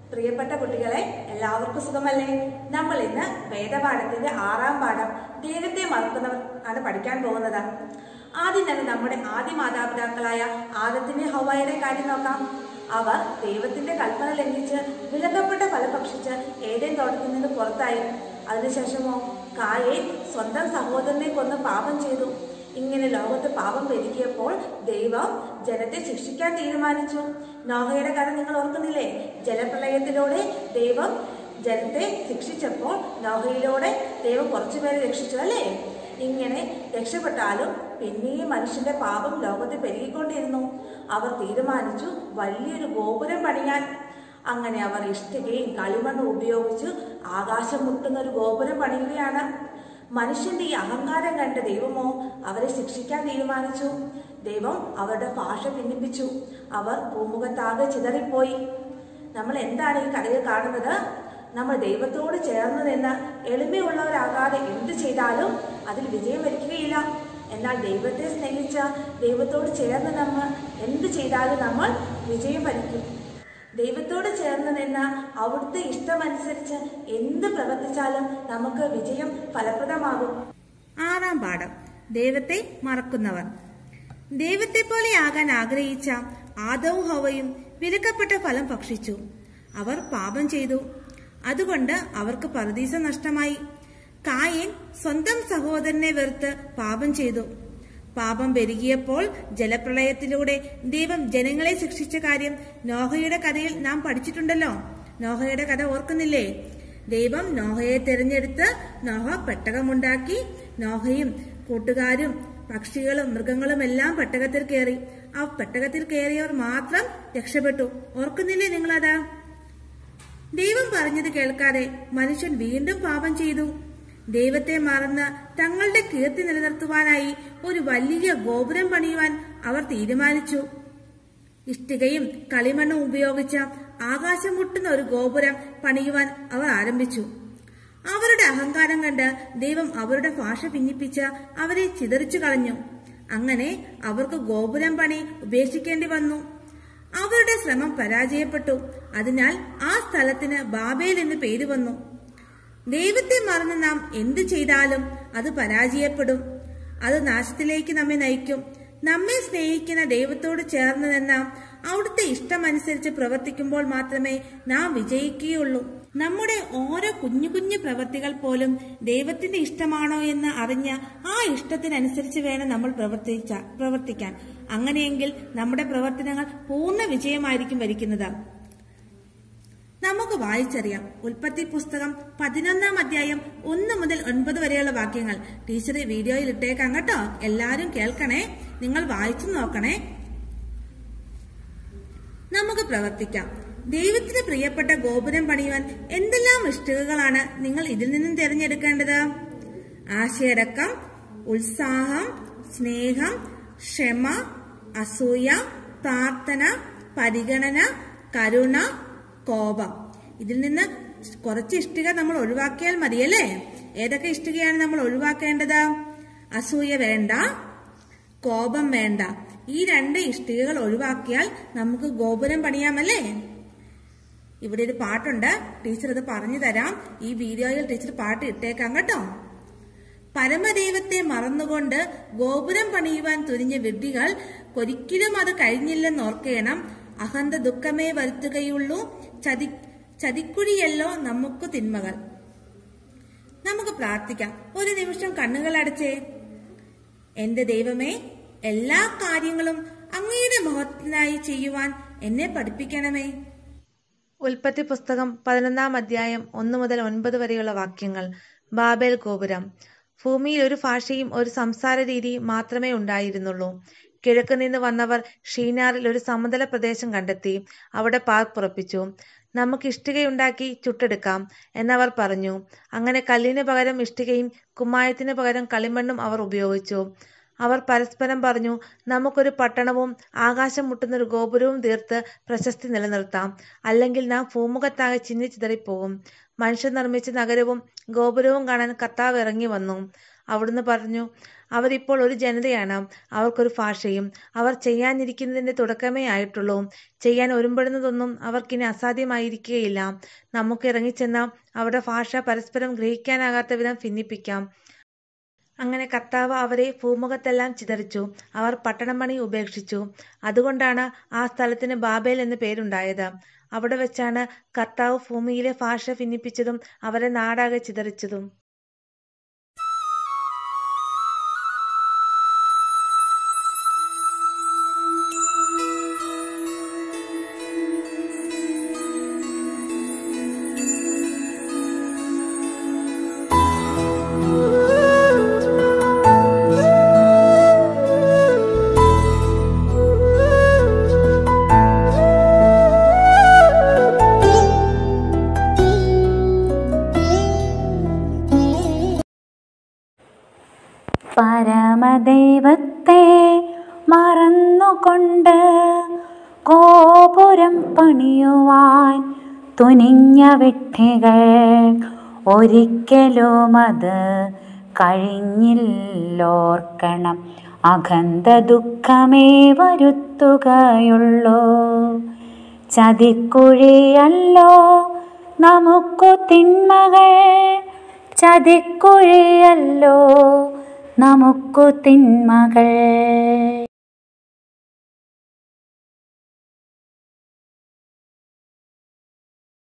പ്രിയപ്പെട്ട കുട്ടികളെ എല്ലാവർക്കും സുഖമല്ലേ നമ്മൾ ഇന്ന് വേദപാഠത്തിന്റെ ആറാം പാഠം ദൈവത്തെ മറക്കുന്നവർ ആണ് പഠിക്കാൻ പോകുന്നത് ആദ്യം തന്നെ നമ്മുടെ ആദ്യ മാതാപിതാക്കളായ ആദത്തിന്റെ ഹവായുടെ കാര്യം നോക്കാം അവർ ദൈവത്തിന്റെ കൽപ്പന ലംഘിച്ച് വിലക്കപ്പെട്ട ഫലം ഭക്ഷിച്ച് ഏതേൻ തോട്ടത്തിൽ നിന്ന് പുറത്തായി അതിനുശേഷമോ കായെ സ്വന്തം സഹോദരനെ കൊന്ന് പാപം ചെയ്തു ഇങ്ങനെ ലോകത്ത് പാപം പെരുകിയപ്പോൾ ദൈവം ജനത്തെ ശിക്ഷിക്കാൻ തീരുമാനിച്ചു നോഹയുടെ കഥ നിങ്ങൾ ഓർക്കുന്നില്ലേ ജലപ്രളയത്തിലൂടെ ദൈവം ജനത്തെ ശിക്ഷിച്ചപ്പോൾ നോഹയിലൂടെ ദൈവം കുറച്ചുപേരെ രക്ഷിച്ചു അല്ലേ ഇങ്ങനെ രക്ഷപ്പെട്ടാലും പിന്നെയും മനുഷ്യന്റെ പാപം ലോകത്ത് പെരുകിക്കൊണ്ടിരുന്നു അവർ തീരുമാനിച്ചു വലിയൊരു ഗോപുരം പണിയാൻ അങ്ങനെ അവർ ഇഷ്ടികയും കളിമണ്ണും ഉപയോഗിച്ച് ആകാശം മുട്ടുന്ന ഒരു ഗോപുരം പണിയുകയാണ് മനുഷ്യന്റെ ഈ അഹങ്കാരം കണ്ട ദൈവമോ അവരെ ശിക്ഷിക്കാൻ തീരുമാനിച്ചു ദൈവം അവരുടെ ഭാഷ ഭിന്നിപ്പിച്ചു അവർ ഭൂമുഖത്താകെ ചിതറിപ്പോയി നമ്മൾ എന്താണ് ഈ കഥയിൽ കാണുന്നത് നമ്മൾ ദൈവത്തോട് ചേർന്ന് നിന്ന് എളിമയുള്ളവരാകാതെ എന്ത് ചെയ്താലും അതിൽ വിജയം വരിക്കുകയില്ല എന്നാൽ ദൈവത്തെ സ്നേഹിച്ച ദൈവത്തോട് ചേർന്ന് നമ്മൾ എന്ത് ചെയ്താലും നമ്മൾ വിജയം വരിക്കും ദൈവത്തോട് ചേർന്ന് നിന്ന് അവിടുത്തെ ഇഷ്ടമനുസരിച്ച് എന്ത് പ്രവർത്തിച്ചാലും നമുക്ക് വിജയം ഫലപ്രദമാകും ആറാം പാഠം ദൈവത്തെ മറക്കുന്നവർ ദൈവത്തെ പോലെ ആകാൻ ആഗ്രഹിച്ച ആദവും ഹവയും വിലക്കപ്പെട്ട ഫലം ഭക്ഷിച്ചു അവർ പാപം ചെയ്തു അതുകൊണ്ട് അവർക്ക് പരദീസ നഷ്ടമായി കായൻ സ്വന്തം സഹോദരനെ വെറുത്ത് പാപം ചെയ്തു പാപം പെരുകിയപ്പോൾ ജലപ്രളയത്തിലൂടെ ദൈവം ജനങ്ങളെ ശിക്ഷിച്ച കാര്യം നോഹയുടെ കഥയിൽ നാം പഠിച്ചിട്ടുണ്ടല്ലോ നോഹയുടെ കഥ ഓർക്കുന്നില്ലേ ദൈവം നോഹയെ തിരഞ്ഞെടുത്ത് നോഹ പെട്ടകമുണ്ടാക്കി നോഹയും കൂട്ടുകാരും പക്ഷികളും മൃഗങ്ങളും എല്ലാം പെട്ടകത്തിൽ കയറി ആ പെട്ടകത്തിൽ കയറിയവർ മാത്രം രക്ഷപ്പെട്ടു ഓർക്കുന്നില്ലേ നിങ്ങളതാ ദൈവം പറഞ്ഞത് കേൾക്കാതെ മനുഷ്യൻ വീണ്ടും പാപം ചെയ്തു ദൈവത്തെ മറന്ന് തങ്ങളുടെ കീർത്തി നിലനിർത്തുവാനായി ഒരു വലിയ ഗോപുരം പണിയുവാൻ അവർ തീരുമാനിച്ചു ഇഷ്ടികയും കളിമണ്ണും ഉപയോഗിച്ച ആകാശം മുട്ടുന്ന ഒരു ഗോപുരം പണിയുവാൻ അവർ ആരംഭിച്ചു അവരുടെ അഹങ്കാരം കണ്ട് ദൈവം അവരുടെ ഭാഷ ഭിന്നിപ്പിച്ച് അവരെ ചിതറിച്ചു കളഞ്ഞു അങ്ങനെ അവർക്ക് ഗോപുരം പണി ഉപേക്ഷിക്കേണ്ടി വന്നു അവരുടെ ശ്രമം പരാജയപ്പെട്ടു അതിനാൽ ആ സ്ഥലത്തിന് ബാബേൽ എന്ന് പേര് വന്നു ദൈവത്തെ മറന്ന് നാം എന്ത് ചെയ്താലും അത് പരാജയപ്പെടും അത് നാശത്തിലേക്ക് നമ്മെ നയിക്കും നമ്മെ സ്നേഹിക്കുന്ന ദൈവത്തോട് ചേർന്ന് നിന്ന അവിടുത്തെ ഇഷ്ടമനുസരിച്ച് പ്രവർത്തിക്കുമ്പോൾ മാത്രമേ നാം വിജയിക്കുകയുള്ളൂ നമ്മുടെ ഓരോ കുഞ്ഞു കുഞ്ഞു പ്രവൃത്തികൾ പോലും ദൈവത്തിന്റെ ഇഷ്ടമാണോ എന്ന് അറിഞ്ഞ് ആ ഇഷ്ടത്തിനനുസരിച്ച് വേണം നമ്മൾ പ്രവർത്തിച്ച പ്രവർത്തിക്കാൻ അങ്ങനെയെങ്കിൽ നമ്മുടെ പ്രവർത്തനങ്ങൾ പൂർണ്ണ വിജയമായിരിക്കും വരിക്കുന്നത് നമുക്ക് വായിച്ചറിയാം ഉൽപ്പത്തി പുസ്തകം പതിനൊന്നാം അധ്യായം ഒന്ന് മുതൽ ഒൻപത് വരെയുള്ള വാക്യങ്ങൾ ടീച്ചർ വീഡിയോയിൽ ഇട്ടേക്കാം കേട്ടോ എല്ലാരും കേൾക്കണേ നിങ്ങൾ വായിച്ചു നോക്കണേ നമുക്ക് പ്രവർത്തിക്കാം ദൈവത്തിന് പ്രിയപ്പെട്ട ഗോപുരം പണിയുവാൻ എന്തെല്ലാം ഇഷ്ടികകളാണ് നിങ്ങൾ ഇതിൽ നിന്നും തിരഞ്ഞെടുക്കേണ്ടത് ആശയടക്കം ഉത്സാഹം സ്നേഹം ക്ഷമ അസൂയ പ്രാർത്ഥന പരിഗണന കരുണ കോപം ഇതിൽ നിന്ന് കുറച്ച് ഇഷ്ടിക നമ്മൾ ഒഴിവാക്കിയാൽ മതിയല്ലേ ഏതൊക്കെ ഇഷ്ടികയാണ് നമ്മൾ ഒഴിവാക്കേണ്ടത് അസൂയ വേണ്ട കോപം വേണ്ട ഈ രണ്ട് ഇഷ്ടികകൾ ഒഴിവാക്കിയാൽ നമുക്ക് ഗോപുരം പണിയാമല്ലേ ഇവിടെ ഒരു പാട്ടുണ്ട് ടീച്ചർ അത് പറഞ്ഞു തരാം ഈ വീഡിയോയിൽ ടീച്ചർ പാട്ട് ഇട്ടേക്കാം കേട്ടോ പരമദൈവത്തെ മറന്നുകൊണ്ട് ഗോപുരം പണിയുവാൻ തുനിഞ്ഞ വിഡ്ഢികൾ ഒരിക്കലും അത് കഴിഞ്ഞില്ലെന്ന് ഓർക്കണം അഹന്ത ദുഃഖമേ വരുത്തുകയുള്ളൂ ചതി ചതിക്കുഴിയല്ലോ നമുക്ക് തിന്മകൾ നമുക്ക് പ്രാർത്ഥിക്കാം ഒരു നിമിഷം കണ്ണുകൾ അടച്ചേ എന്റെ ദൈവമേ എല്ലാ കാര്യങ്ങളും അങ്ങയുടെ മഹത്വത്തിനായി ചെയ്യുവാൻ എന്നെ പഠിപ്പിക്കണമേ ഉൽപ്പത്തി പുസ്തകം പതിനൊന്നാം അധ്യായം ഒന്ന് മുതൽ ഒൻപത് വരെയുള്ള വാക്യങ്ങൾ ബാബേൽ ഗോപുരം ഭൂമിയിൽ ഒരു ഭാഷയും ഒരു സംസാര രീതിയും മാത്രമേ ഉണ്ടായിരുന്നുള്ളൂ കിഴക്ക് നിന്ന് വന്നവർ ഷീനാറിൽ ഒരു സമതല പ്രദേശം കണ്ടെത്തി അവിടെ പാർപ്പുറപ്പിച്ചു നമുക്ക് ഇഷ്ടികയുണ്ടാക്കി ചുട്ടെടുക്കാം എന്നവർ പറഞ്ഞു അങ്ങനെ കല്ലിന് പകരം ഇഷ്ടികയും കുമ്മായത്തിന് പകരം കളിമണ്ണും അവർ ഉപയോഗിച്ചു അവർ പരസ്പരം പറഞ്ഞു നമുക്കൊരു പട്ടണവും ആകാശം മുട്ടുന്ന ഒരു ഗോപുരവും തീർത്ത് പ്രശസ്തി നിലനിർത്താം അല്ലെങ്കിൽ നാം ഭൂമുഖത്താകെ ചിന്നിച്ചിതറിപ്പോകും മനുഷ്യൻ നിർമ്മിച്ച നഗരവും ഗോപുരവും കാണാൻ കർത്താവ് ഇറങ്ങി വന്നു അവിടുന്ന് പറഞ്ഞു അവരിപ്പോൾ ഒരു ജനതയാണ് അവർക്കൊരു ഭാഷയും അവർ ചെയ്യാനിരിക്കുന്നതിന്റെ തുടക്കമേ ആയിട്ടുള്ളൂ ചെയ്യാൻ ഒരുമ്പെടുന്നതൊന്നും അവർക്കിനി അസാധ്യമായിരിക്കുകയില്ല നമുക്ക് ഇറങ്ങിച്ചെന്ന അവരുടെ ഭാഷ പരസ്പരം ഗ്രഹിക്കാനാകാത്ത വിധം ഭിന്നിപ്പിക്കാം അങ്ങനെ കർത്താവ് അവരെ ഭൂമുഖത്തെല്ലാം ചിതറിച്ചു അവർ പട്ടണം പണി ഉപേക്ഷിച്ചു അതുകൊണ്ടാണ് ആ സ്ഥലത്തിന് ബാബേൽ എന്ന് പേരുണ്ടായത് അവിടെ വെച്ചാണ് കർത്താവ് ഭൂമിയിലെ ഭാഷ ഭിന്നിപ്പിച്ചതും അവരെ നാടാകെ ചിതറിച്ചതും പരമദൈവത്തെ മറന്നുകൊണ്ട് ഗോപുരം പണിയുവാൻ തുനിഞ്ഞ വിട്ടികൾ ഒരിക്കലും അത് കഴിഞ്ഞില്ലോർക്കണം അഖണ്ഡ ദുഃഖമേ വരുത്തുകയുള്ളൂ ചതിക്കുഴിയല്ലോ നമുക്കു തിന്മകൾ ചതിക്കുഴിയല്ലോ നമുക്കു തിന്മകൾ